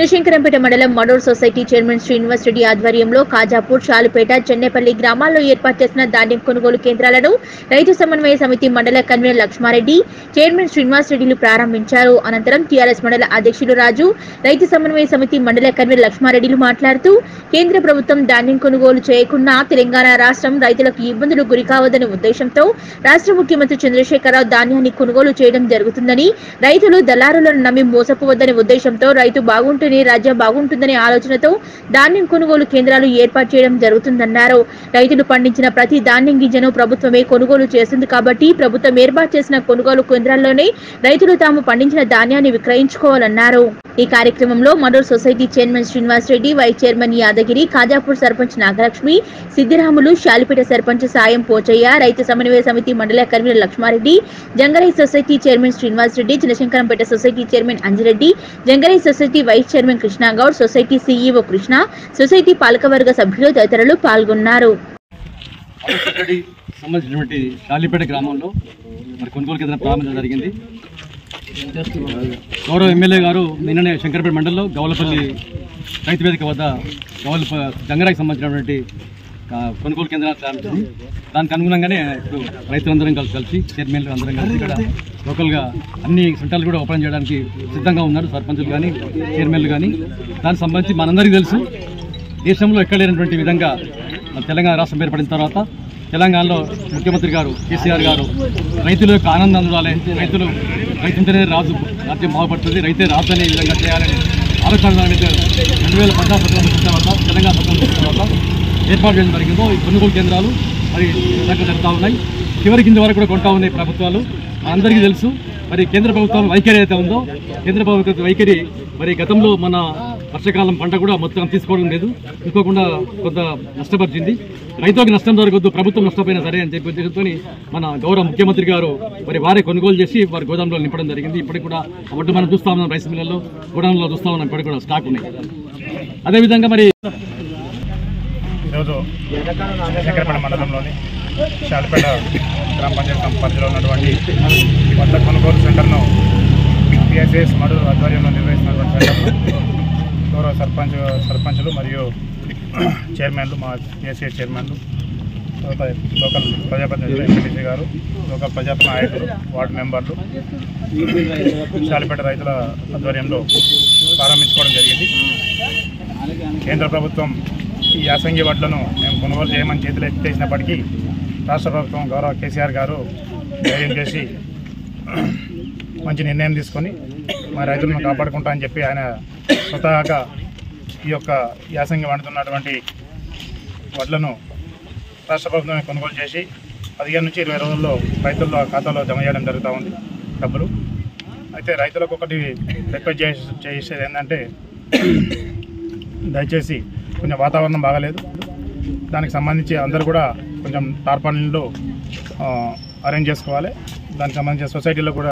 చినశంకరంపేట మండలం Madur society chairman Srinivas Reddy ఆధ్వర్యంలో కాజాపూర్ షాలుపేట చెన్నెపల్లి గ్రామాల్లో ఏర్పాటు చేసిన ధాన్యం కొనుగోలు కేంద్రాలను రైతు సమన్వయ సమితి మండల కన్వీనర్ లక్ష్మారెడ్డి చైర్మన్ శ్రీనివాస్ రెడ్డిలు ప్రారంభించారు అనంతరం టీఆర్ఎస్ మండల అధ్యక్షులు రాజు రైతు సమన్వయ సమితి మండల కన్వీనర్ లక్ష్మారెడ్డిలు మాట్లాడుతూ కేంద్ర ప్రభుత్వం ధాన్యం కొనుగోలు చేయకున్నా తెలంగాణ రాష్ట్రం రైతులకు ఇబ్బందులు గురికావదనే ఉద్దేశంతో రాష్ట్ర ముఖ్యమంత్రి చంద్రశేఖరరావు ధాన్యాన్ని కొనుగోలు చేయడం జరుగుతుందని రైతులు దళారులను నమ్మి మోసపోవద్దనే ఉద్దేశంతో రైతు బాగుంటేనే రాజ్యం బాగుంటుందనే ఆలోచనతో ధాన్యం కొనుగోలు కేంద్రాలు ఏర్పాటు చేయడం జరుగుతుందన్నారు రైతులు పండించిన ప్రతి ధాన్యం గింజను ప్రభుత్వమే కొనుగోలు చేస్తుంది కాబట్టి ప్రభుత్వం ఏర్పాటు చేసిన కొనుగోలు కేంద్రాల్లోనే రైతులు తాము పండించిన ధాన్యాన్ని విక్రయించుకోవాలన్నారు ఈ కార్యక్రమంలో Madur society chairman Srinivas Reddy vice chairman Yadagiri Khajapur sarpanch Nagalakshmi Siddiramulu Shalipet sarpanch Sayam Pochaiah రైతు సమన్వయ సమితి మండల convener Lakshmareddy Jangarai society chairman Srinivas Reddy Chinashankarampet society chairman Anjireddy Jangarai society vice chairman Krishnagoud society CEO Krishna society పాలకవర్గ సభ్యులు తదితరులు పాల్గొన్నారు ఆరోగ్యశ్రీ సంబంధించినటువంటి షాలిపేట గ్రామంలో మరి కొనుగోలు కేంద్రం ప్రారంభించడం జరిగింది గౌరవ ఎమ్మెల్యే గారు నిన్ననే శంకరపేట మండలంలో గౌలపల్లి రైతు వేదిక వద్ద గౌల జంగరాకి సంబంధించినటువంటి ఆ, కొనుగోలు కేంద్రాలు ప్రారంభించింది దానికి అనుగుణంగానే ఇప్పుడు రైతులందరం కలిసి కలిసి చైర్మన్లు అందరం కలిసి ఇక్కడ లోకల్గా అన్ని సెంటర్లు కూడా ఓపెన్ చేయడానికి సిద్ధంగా ఉన్నారు సర్పంచులు కానీ చైర్మన్లు కానీ దానికి సంబంధించి మనందరికీ తెలుసు దేశంలో ఎక్కడ లేనటువంటి విధంగా మన తెలంగాణ రాష్ట్రం ఏర్పడిన తర్వాత తెలంగాణలో ముఖ్యమంత్రి గారు కేసీఆర్ గారు రైతుల యొక్క ఆనందం అందాలి రైతులు రైతుంటేనే రాజు రాజ్యం బాగుపడుతుంది రైతే రాజు అనే విధంగా చేయాలని ఆలోచన మీద రెండు వేల పద్నాలుగు స్వతంత్రం వచ్చిన తర్వాత తెలంగాణ స్వతంత్రం వచ్చిన తర్వాత ఏర్పాటు చేయడం జరిగిందో ఈ కొనుగోలు కేంద్రాలు మరి చక్కగా జరుగుతూ ఉన్నాయి చివరి కింద వరకు కూడా కొంటా ఉన్నాయి ప్రభుత్వాలు అందరికీ తెలుసు మరి కేంద్ర ప్రభుత్వం వైఖరి అయితే ఉందో కేంద్ర ప్రభుత్వ వైఖరి మరి గతంలో మన వర్షాకాలం పంట కూడా మొత్తం తీసుకోవడం లేదు తీసుకోకుండా కొంత నష్టపరిచింది రైతులకు నష్టం జరగొద్దు ప్రభుత్వం నష్టపోయినా సరే అని చెప్పి ఉద్దేశంతో మన గౌరవ ముఖ్యమంత్రి గారు మరి వారే కొనుగోలు చేసి వారి గోదాంలో నింపడం జరిగింది ఇప్పటికి కూడా ఒడ్డు మనం చూస్తా ఉన్నాం రైస్ మిల్లల్లో గోదాంలో చూస్తా ఉన్నాం ఇప్పటికి కూడా స్టాక్ ఉన్నాయి అదేవిధంగా మరి ఈరోజు శంకరపేట మండలంలోని శాలిపేట గ్రామ పంచాయతీ సం- పరిధిలో ఉన్నటువంటి కొత్త కొనుగోలు సెంటర్ను పిఎస్ఎస్ మడూరు ఆధ్వర్యంలో నిర్వహిస్తున్నటువంటి సెంటర్ను గౌరవ సర్పంచ్ సర్పంచులు మరియు చైర్మన్లు మా పిఎస్ఎస్ చైర్మన్లు తర్వాత లోకల్ ప్రజాప్రతినిధులు ఎంపీటీసీ గారు లోకల్ ప్రజాప్రతి నాయకులు వార్డు మెంబర్లు శాలిపేట రైతుల ఆధ్వర్యంలో ప్రారంభించుకోవడం జరిగింది కేంద్ర ప్రభుత్వం ఈ యాసంగి వడ్లను మేము కొనుగోలు చేయమని చేతులు ఎత్తేసినప్పటికీ రాష్ట్ర ప్రభుత్వం గౌరవ కేసీఆర్ గారు ధైర్యం చేసి మంచి నిర్ణయం తీసుకొని మా రైతులను కాపాడుకుంటా అని చెప్పి ఆయన స్వతహాగా ఈ యొక్క యాసంగి వండుతున్నటువంటి వడ్లను రాష్ట్ర ప్రభుత్వమే కొనుగోలు చేసి పదిహేను నుంచి ఇరవై రోజుల్లో రైతుల్లో ఖాతాలో జమ చేయడం జరుగుతూ ఉంది డబ్బులు అయితే రైతులకు ఒకటి రిక్వెస్ట్ చేసి చేసేది ఏంటంటే దయచేసి కొంచెం వాతావరణం బాగాలేదు దానికి సంబంధించి అందరూ కూడా కొంచెం టార్పాలిన్లు అరేంజ్ చేసుకోవాలి దానికి సంబంధించిన సొసైటీలో కూడా